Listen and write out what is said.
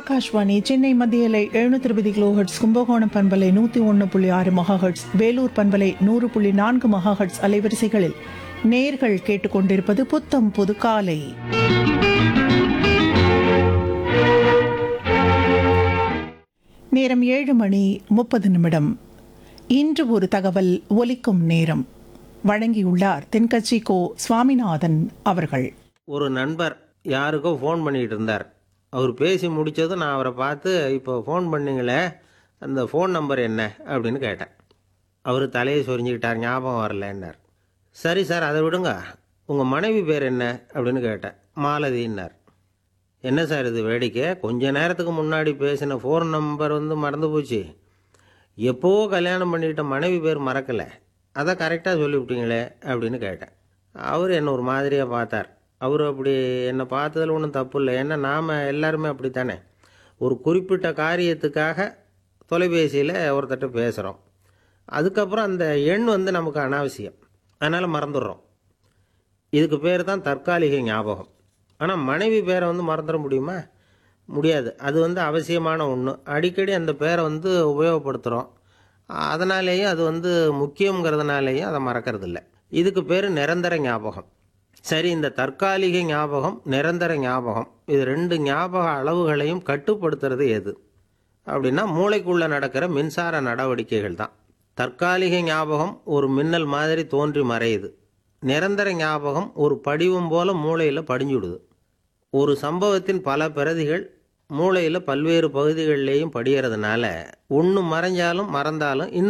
ஆகாஷ்வாணி சென்னை மத்திய அலை எழுநூத்தி இருபது கிலோஹெட்ஸ் கும்பகோணம் பண்பலை நூத்தி ஒன்று புள்ளி ஆறு மகாஹெட்ஸ் வேலூர் பண்பலை நூறு புள்ளி நான்கு மகாஹெட்ஸ் அலைவரிசைகளில் நேர்கள் கேட்டுக்கொண்டிருப்பது புத்தம் புது காலை நேரம் ஏழு மணி முப்பது நிமிடம் இன்று ஒரு தகவல் ஒலிக்கும் நேரம் வழங்கியுள்ளார் தென்கட்சி கோ சுவாமிநாதன் அவர்கள் ஒரு நண்பர் யாருக்கோ ஃபோன் பண்ணிகிட்டு இருந்தார் அவர் பேசி முடித்ததும் நான் அவரை பார்த்து இப்போ ஃபோன் பண்ணீங்களே அந்த ஃபோன் நம்பர் என்ன அப்படின்னு கேட்டேன் அவர் தலையை சொரிஞ்சுக்கிட்டார் ஞாபகம் வரலன்னார் சரி சார் அதை விடுங்க உங்கள் மனைவி பேர் என்ன அப்படின்னு கேட்டேன் மாலதின்னார் என்ன சார் இது வேடிக்கை கொஞ்ச நேரத்துக்கு முன்னாடி பேசின ஃபோன் நம்பர் வந்து மறந்து போச்சு எப்போவோ கல்யாணம் பண்ணிக்கிட்ட மனைவி பேர் மறக்கலை அதை கரெக்டாக சொல்லிவிட்டீங்களே அப்படின்னு கேட்டேன் அவர் என்ன ஒரு மாதிரியாக பார்த்தார் அவர் அப்படி என்னை பார்த்ததில் ஒன்றும் தப்பு இல்லை ஏன்னா நாம் எல்லாருமே அப்படித்தானே ஒரு குறிப்பிட்ட காரியத்துக்காக தொலைபேசியில் ஒருத்தட்ட பேசுகிறோம் அதுக்கப்புறம் அந்த எண் வந்து நமக்கு அனாவசியம் அதனால் மறந்துடுறோம் இதுக்கு பேர் தான் தற்காலிக ஞாபகம் ஆனால் மனைவி பேரை வந்து மறந்துட முடியுமா முடியாது அது வந்து அவசியமான ஒன்று அடிக்கடி அந்த பேரை வந்து உபயோகப்படுத்துகிறோம் அதனாலேயும் அது வந்து முக்கியங்கிறதுனாலேயும் அதை மறக்கறதில்ல இதுக்கு பேர் நிரந்தர ஞாபகம் சரி இந்த தற்காலிக ஞாபகம் நிரந்தர ஞாபகம் இது ரெண்டு ஞாபக அளவுகளையும் கட்டுப்படுத்துறது எது அப்படின்னா மூளைக்குள்ளே நடக்கிற மின்சார நடவடிக்கைகள் தான் தற்காலிக ஞாபகம் ஒரு மின்னல் மாதிரி தோன்றி மறையுது நிரந்தர ஞாபகம் ஒரு படிவம் போல மூளையில் படிஞ்சுடுது ஒரு சம்பவத்தின் பல பிரதிகள் மூளையில் பல்வேறு பகுதிகளிலேயும் படிகிறதுனால ஒன்று மறைஞ்சாலும் மறந்தாலும் இன்னும்